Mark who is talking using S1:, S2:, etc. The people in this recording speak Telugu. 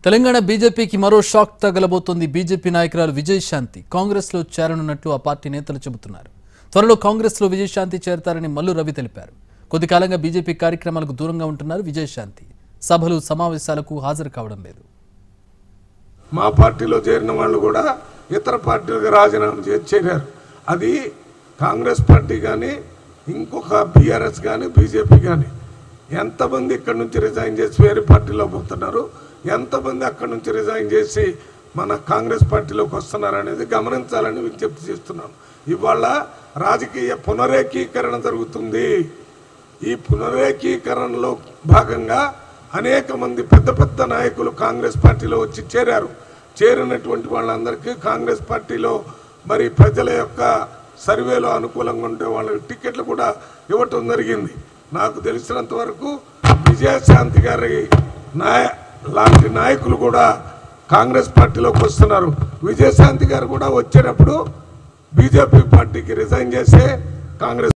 S1: తెలంగాణ బీజేపీకి మరో షాక్ తగలబోతోంది బీజేపీ నాయకురాలు విజయశాంతి కాంగ్రెస్లో చేరనున్నట్లు ఆ పార్టీ నేతలు చెబుతున్నారు త్వరలో కాంగ్రెస్లో విజయశాంతి చేరతారని మల్లు రవి తెలిపారు కొద్ది కాలంగా బీజేపీ కార్యక్రమాలకు దూరంగా ఉంటున్నారు విజయశాంతి సభలు సమావేశాలకు హాజరు కావడం లేదు
S2: మా పార్టీలో చేరిన వాళ్ళు కూడా ఇతర పార్టీలకు రాజీనామా చేసి చేరారు అది కాంగ్రెస్ పార్టీ కానీ ఇంకొక బీఆర్ఎస్ కానీ బీజేపీ కానీ ఎంతమంది ఇక్కడి నుంచి రిజైన్ చేసి వేరే పార్టీలో పోతున్నారు ఎంతమంది అక్కడి నుంచి రిజైన్ చేసి మన కాంగ్రెస్ పార్టీలోకి వస్తున్నారు అనేది గమనించాలని విజ్ఞప్తి చేస్తున్నాను ఇవాళ రాజకీయ పునరేకీకరణ జరుగుతుంది ఈ పునరేకీకరణలో భాగంగా అనేక మంది పెద్ద పెద్ద నాయకులు కాంగ్రెస్ పార్టీలో వచ్చి చేరారు చేరినటువంటి వాళ్ళందరికీ కాంగ్రెస్ పార్టీలో మరి ప్రజల యొక్క సర్వేలో అనుకూలంగా ఉంటే వాళ్ళకి టికెట్లు కూడా ఇవ్వటం జరిగింది నాకు తెలిసినంత వరకు విజయశాంతి గారి నాయ లాంటి నాయకులు కూడా కాంగ్రెస్ పార్టీలోకి వస్తున్నారు విజయశాంతి గారు కూడా వచ్చేటప్పుడు బీజేపీ పార్టీకి రిజైన్ చేసే కాంగ్రెస్